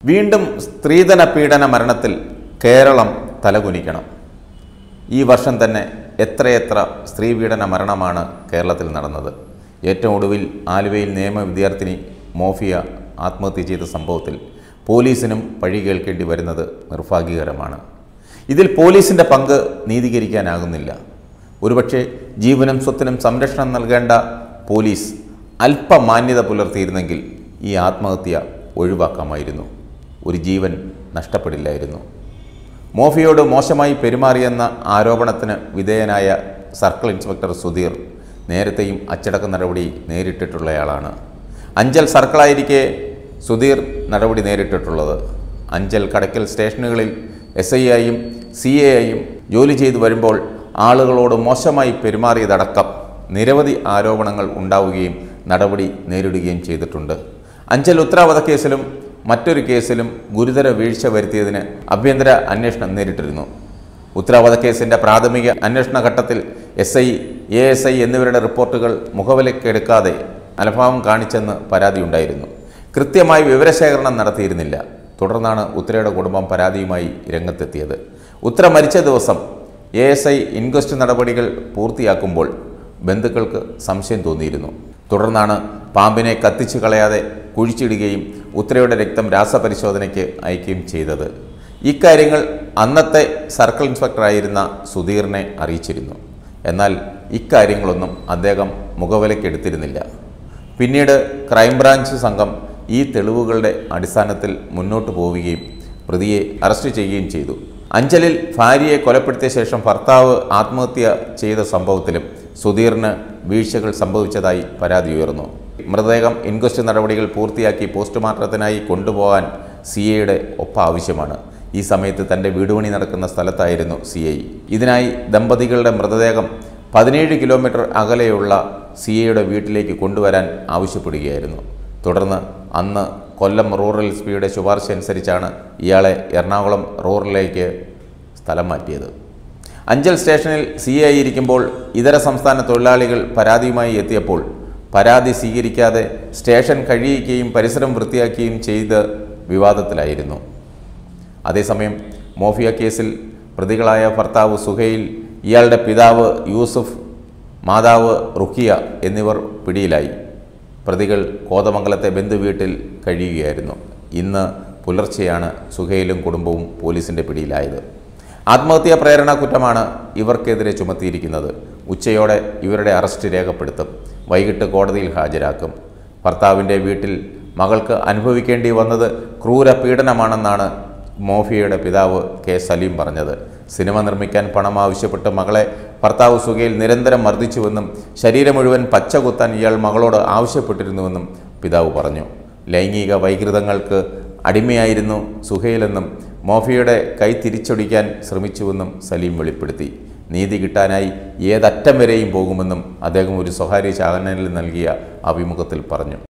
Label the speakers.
Speaker 1: വീണ്ടും സ്ത്രീധന പീഡന മരണത്തിൽ കേരളം തലകുനിക്കണം ഈ വർഷം തന്നെ എത്രയെത്ര സ്ത്രീപീഡന മരണമാണ് കേരളത്തിൽ നടന്നത് ഏറ്റവും ഒടുവിൽ ആലുവയിൽ നിയമ വിദ്യാർത്ഥിനി മോഫിയ ആത്മഹത്യ ചെയ്ത സംഭവത്തിൽ പോലീസിനും പഴി കേൾക്കേണ്ടി വരുന്നത് നിർഭാഗ്യകരമാണ് ഇതിൽ പോലീസിൻ്റെ പങ്ക് നീതീകരിക്കാനാകുന്നില്ല ഒരുപക്ഷെ ജീവനും സ്വത്തിനും സംരക്ഷണം നൽകേണ്ട പോലീസ് അല്പമാന്യത പുലർത്തിയിരുന്നെങ്കിൽ ഈ ആത്മഹത്യ ഒഴിവാക്കാമായിരുന്നു ഒരു ജീവൻ നഷ്ടപ്പെടില്ലായിരുന്നു മോഫിയോട് മോശമായി പെരുമാറിയെന്ന ആരോപണത്തിന് വിധേയനായ സർക്കിൾ ഇൻസ്പെക്ടർ സുധീർ നേരത്തെയും അച്ചടക്ക നടപടി നേരിട്ടിട്ടുള്ളയാളാണ് അഞ്ചൽ സർക്കിളായിരിക്കെ സുധീർ നടപടി നേരിട്ടിട്ടുള്ളത് അഞ്ചൽ കടക്കൽ സ്റ്റേഷനുകളിൽ എസ് ഐ ആയും സി എ ആയും ജോലി ചെയ്തു വരുമ്പോൾ ആളുകളോട് മോശമായി പെരുമാറിയതടക്കം നിരവധി ആരോപണങ്ങൾ ഉണ്ടാവുകയും നടപടി നേരിടുകയും ചെയ്തിട്ടുണ്ട് അഞ്ചൽ ഉത്തരവാദ കേസിലും മറ്റൊരു കേസിലും ഗുരുതര വീഴ്ച വരുത്തിയതിന് ആഭ്യന്തര അന്വേഷണം നേരിട്ടിരുന്നു ഉത്തരവാദ കേസിന്റെ പ്രാഥമിക അന്വേഷണ ഘട്ടത്തിൽ S I A S I എന്നിവരുടെ റിപ്പോർട്ടുകൾ മുഖവിലക്കെടുക്കാതെ അലഭാവം കാണിച്ചെന്ന് പരാതിയുണ്ടായിരുന്നു കൃത്യമായി വിവരശേഖരണം നടത്തിയിരുന്നില്ല തുടർന്നാണ് ഉത്തരയുടെ കുടുംബം പരാതിയുമായി രംഗത്തെത്തിയത് ഉത്തര മരിച്ച ദിവസം എ എസ് ഐ ഇൻക്വസ്റ്റ് നടപടികൾ പൂർത്തിയാക്കുമ്പോൾ ബന്ധുക്കൾക്ക് സംശയം തോന്നിയിരുന്നു തുടർന്നാണ് പാമ്പിനെ കത്തിച്ചു കളയാതെ കുഴിച്ചിടുകയും ഉത്തരയുടെ രക്തം രാസപരിശോധനയ്ക്ക് അയക്കുകയും ചെയ്തത് ഇക്കാര്യങ്ങൾ അന്നത്തെ സർക്കിൾ ഇൻസ്പെക്ടറായിരുന്ന സുധീറിനെ അറിയിച്ചിരുന്നു എന്നാൽ ഇക്കാര്യങ്ങളൊന്നും അദ്ദേഹം മുഖവിലക്കെടുത്തിരുന്നില്ല പിന്നീട് ക്രൈംബ്രാഞ്ച് സംഘം ഈ തെളിവുകളുടെ അടിസ്ഥാനത്തിൽ മുന്നോട്ട് പോവുകയും പ്രതിയെ അറസ്റ്റ് ചെയ്യുകയും ചെയ്തു അഞ്ചലിൽ ഭാര്യയെ കൊലപ്പെടുത്തിയ ശേഷം ഭർത്താവ് ആത്മഹത്യ ചെയ്ത സംഭവത്തിലും സുധീറിന് വീഴ്ചകൾ സംഭവിച്ചതായി പരാതി ഉയർന്നു മൃതദേഹം ഇൻക്വസ്റ്റ് നടപടികൾ പൂർത്തിയാക്കി പോസ്റ്റ്മോർട്ടത്തിനായി കൊണ്ടുപോകാൻ സി എയുടെ ഒപ്പം ആവശ്യമാണ് ഈ സമയത്ത് തൻ്റെ വീടുപണി നടക്കുന്ന സ്ഥലത്തായിരുന്നു സി ഐ ഇതിനായി ദമ്പതികളുടെ മൃതദേഹം പതിനേഴ് കിലോമീറ്റർ അകലെയുള്ള സി എയുടെ വീട്ടിലേക്ക് കൊണ്ടുവരാൻ ആവശ്യപ്പെടുകയായിരുന്നു തുടർന്ന് അന്ന് കൊല്ലം റൂറൽ എസ് പിയുടെ ശുപാർശ അനുസരിച്ചാണ് ഇയാളെ എറണാകുളം റൂറലിലേക്ക് സ്ഥലം മാറ്റിയത് അഞ്ചൽ സ്റ്റേഷനിൽ സി ഐ ഇരിക്കുമ്പോൾ ഇതര സംസ്ഥാന തൊഴിലാളികൾ പരാതിയുമായി എത്തിയപ്പോൾ പരാതി സ്വീകരിക്കാതെ സ്റ്റേഷൻ കഴിയിക്കുകയും പരിസരം വൃത്തിയാക്കുകയും ചെയ്ത് വിവാദത്തിലായിരുന്നു അതേസമയം മോഫിയ കേസിൽ പ്രതികളായ ഭർത്താവ് സുഹൈൽ ഇയാളുടെ പിതാവ് യൂസുഫ് മാതാവ് റുക്കിയ എന്നിവർ പിടിയിലായി പ്രതികൾ കോതമംഗലത്തെ ബന്ധുവീട്ടിൽ കഴിയുകയായിരുന്നു ഇന്ന് പുലർച്ചെയാണ് സുഹൈലും കുടുംബവും പോലീസിൻ്റെ പിടിയിലായത് ആത്മഹത്യാ പ്രേരണ കുറ്റമാണ് ഇവർക്കെതിരെ ചുമത്തിയിരിക്കുന്നത് ഉച്ചയോടെ ഇവരുടെ അറസ്റ്റ് രേഖപ്പെടുത്തും വൈകിട്ട് കോടതിയിൽ ഹാജരാക്കും ഭർത്താവിൻ്റെ വീട്ടിൽ മകൾക്ക് അനുഭവിക്കേണ്ടി വന്നത് ക്രൂര പീഡനമാണെന്നാണ് മോഫിയയുടെ പിതാവ് കെ സലീം പറഞ്ഞത് സിനിമ നിർമ്മിക്കാൻ പണം ആവശ്യപ്പെട്ട് മകളെ ഭർത്താവ് സുഖയിൽ നിരന്തരം മർദ്ദിച്ചുവെന്നും ശരീരം മുഴുവൻ പച്ച കുത്താൻ ഇയാൾ മകളോട് ആവശ്യപ്പെട്ടിരുന്നുവെന്നും പിതാവ് പറഞ്ഞു ലൈംഗിക വൈകൃതങ്ങൾക്ക് അടിമയായിരുന്നു സുഹൈലെന്നും മോഫിയുടെ കൈ തിരിച്ചൊടിക്കാൻ ശ്രമിച്ചുവെന്നും സലീം വെളിപ്പെടുത്തി നീതി കിട്ടാനായി ഏതറ്റം വരെയും പോകുമെന്നും അദ്ദേഹം ഒരു സ്വകാര്യ ചാനലിൽ നൽകിയ അഭിമുഖത്തിൽ പറഞ്ഞു